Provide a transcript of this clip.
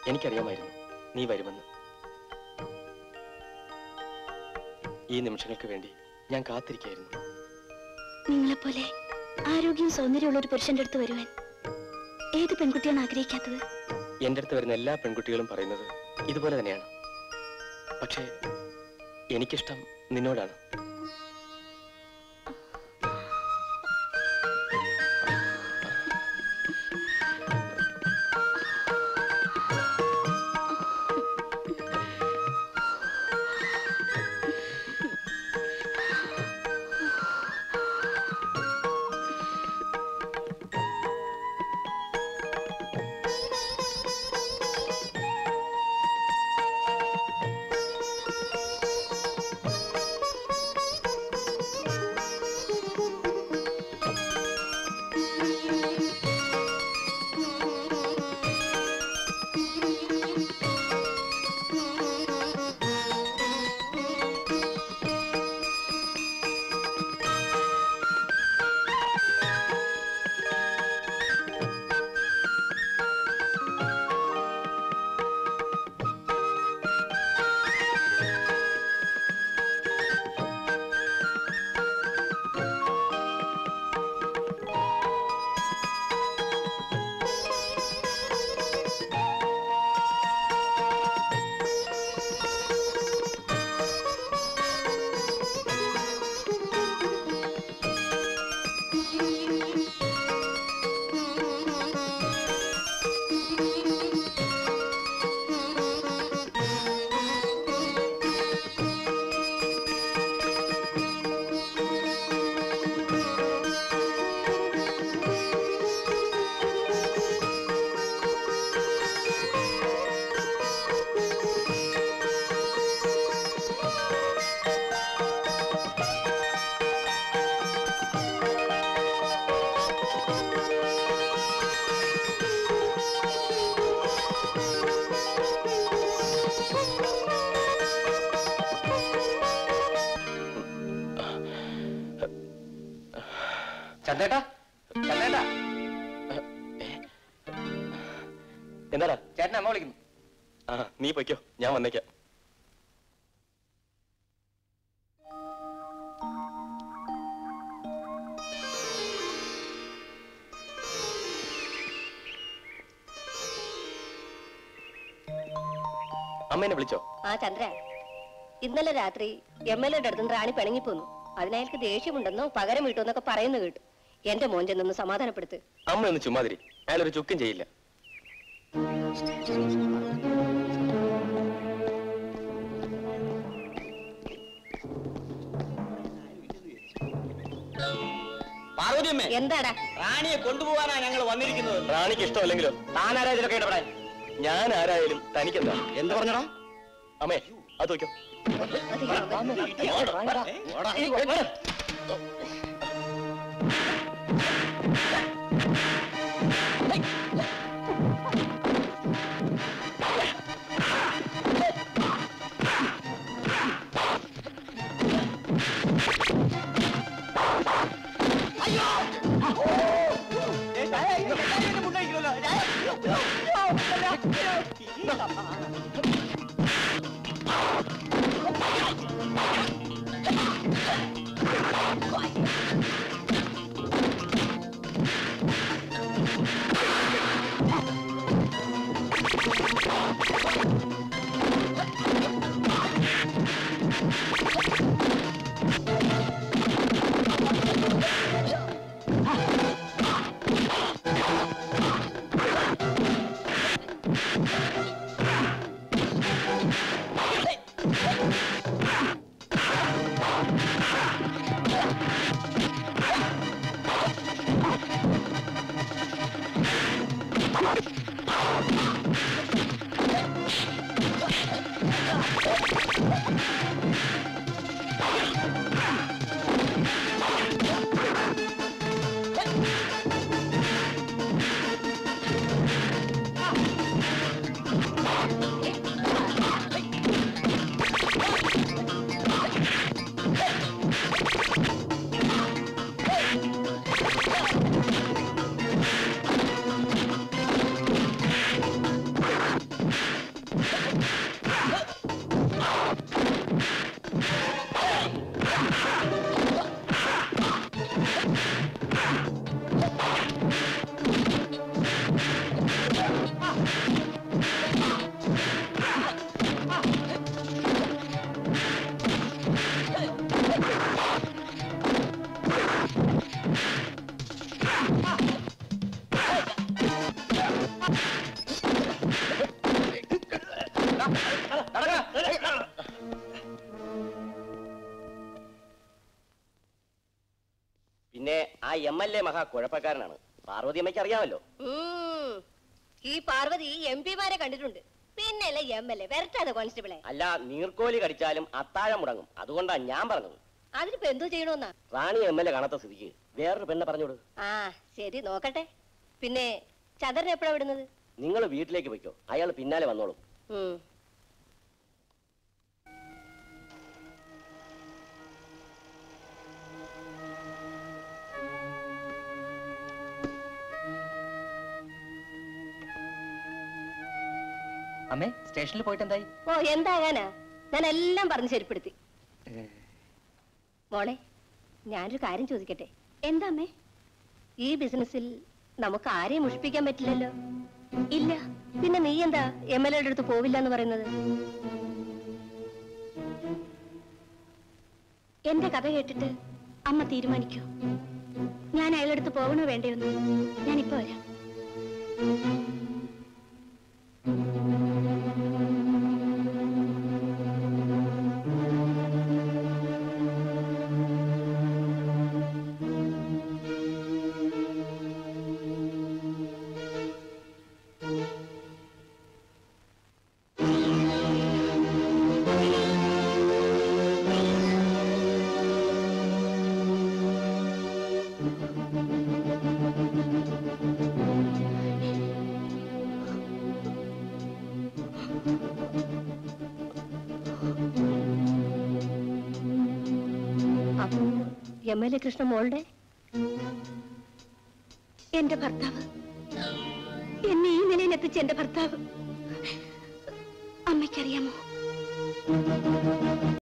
എനിക്കറിയാമായിരുന്നു നീ വരുമെന്ന് ഈ നിമിഷങ്ങൾക്ക് വേണ്ടി ഞാൻ കാത്തിരിക്കായിരുന്നു നിങ്ങളെപ്പോലെ ആരോഗ്യവും സൗന്ദര്യമുള്ള ഒരു പുരുഷന്റെ അടുത്ത് വരുവാൻ ഏത് പെൺകുട്ടിയാണ് ആഗ്രഹിക്കാത്തത് എൻ്റെ അടുത്ത് വരുന്ന എല്ലാ പെൺകുട്ടികളും പറയുന്നത് ഇതുപോലെ തന്നെയാണ് പക്ഷേ എനിക്കിഷ്ടം നിന്നോടാണ് ചന്ദ്രേട്ടാ ചന്ദ്രേട്ടാ എന്താടാ ചേട്ടൻ അമ്മ വിളിക്കുന്നു ആ നീ പൊയ്ക്കോ ഞാൻ വന്നേക്കാം അമ്മേനെ വിളിച്ചോ ആ ചന്ദ്ര ഇന്നലെ രാത്രി എം എൽ എയുടെ അടുത്ത് റാണി പിണങ്ങിപ്പോന്നു അതിനയാൾക്ക് ദേഷ്യമുണ്ടെന്നോ പകരം വീട്ടുമെന്നൊക്കെ പറയുന്നു കേട്ടു എന്റെ മോൻ ചെന്നൊന്ന് സമാധാനപ്പെടുത്ത് അമ്മ ഒന്ന് ചുമ്മാതിരി അയാളൊരു ചുക്കും ചെയ്യില്ല പാർവതിയമ്മേ എന്താടാ റാണിയെ കൊണ്ടുപോകാനാ ഞങ്ങൾ വന്നിരിക്കുന്നത് റാണിക്ക് ഇഷ്ടമല്ലെങ്കിലോ താനാരാ ഇതിലൊക്കെ ഇടപെടാൻ ഞാൻ ആരായാലും തനിക്കെന്താ എന്ത് പറഞ്ഞടാ അമ്മേ അത് വയ്ക്കോ എം എൽ എ മഹാ കുഴപ്പക്കാരനാണ് പാർവതി അമ്മയ്ക്ക് അറിയാമല്ലോ ഉം. ഈ പാർവതി എം പിമാരെ കണ്ടിട്ടുണ്ട് പിന്നല്ലേ എം എൽ എ വരട്ടാതെ കോൺസ്റ്റബിളെ അല്ല നീർക്കോലി കടിച്ചാലും അത്താഴം മുടങ്ങും അതുകൊണ്ടാ ഞാൻ പറഞ്ഞത് അതിനിപ്പോ എന്തോ ചെയ്യണമെന്നാ റാണി എം എൽ എ കാണാത്ത സ്ഥിതിക്ക് വേറൊരു പെണ്ണെ പറഞ്ഞോട് ആ ശരി നോക്കട്ടെ പിന്നെ ചതറിന് എപ്പോഴാ വിടുന്നത് നിങ്ങൾ വീട്ടിലേക്ക് പൊയ്ക്കോ അയാൾ പിന്നാലെ വന്നോളും ഉം. അമ്മേ സ്റ്റേഷനിൽ പോയിട്ട് എന്തായി ഓ എന്താകാനാ ഞാൻ എല്ലാം പറഞ്ഞ് ശരിപ്പെടുത്തി മോളെ ഞാനൊരു കാര്യം ചോദിക്കട്ടെ എന്താ അമ്മേ ഈ ബിസിനസ്സിൽ നമുക്ക് ആരെയും മുഷിപ്പിക്കാൻ പറ്റില്ലല്ലോ ഇല്ല പിന്നെ നീ എന്താ എം എൽ എയുടെ അടുത്ത് പോവില്ല എന്ന് പറയുന്നത് എന്റെ കഥ കേട്ടിട്ട് അമ്മ തീരുമാനിക്കൂ ഞാൻ അയാളടുത്ത് പോകണോ വേണ്ടയോന്ന് ഞാൻ ഇപ്പൊ വരാം അപ്പോ എം എൽ എ കൃഷ്ണ മോളുടെ എന്റെ ഭർത്താവ് എന്നെ ഈ നിലയിൽ എത്തിച്ച എന്റെ ഭർത്താവ് അമ്മയ്ക്കറിയാമോ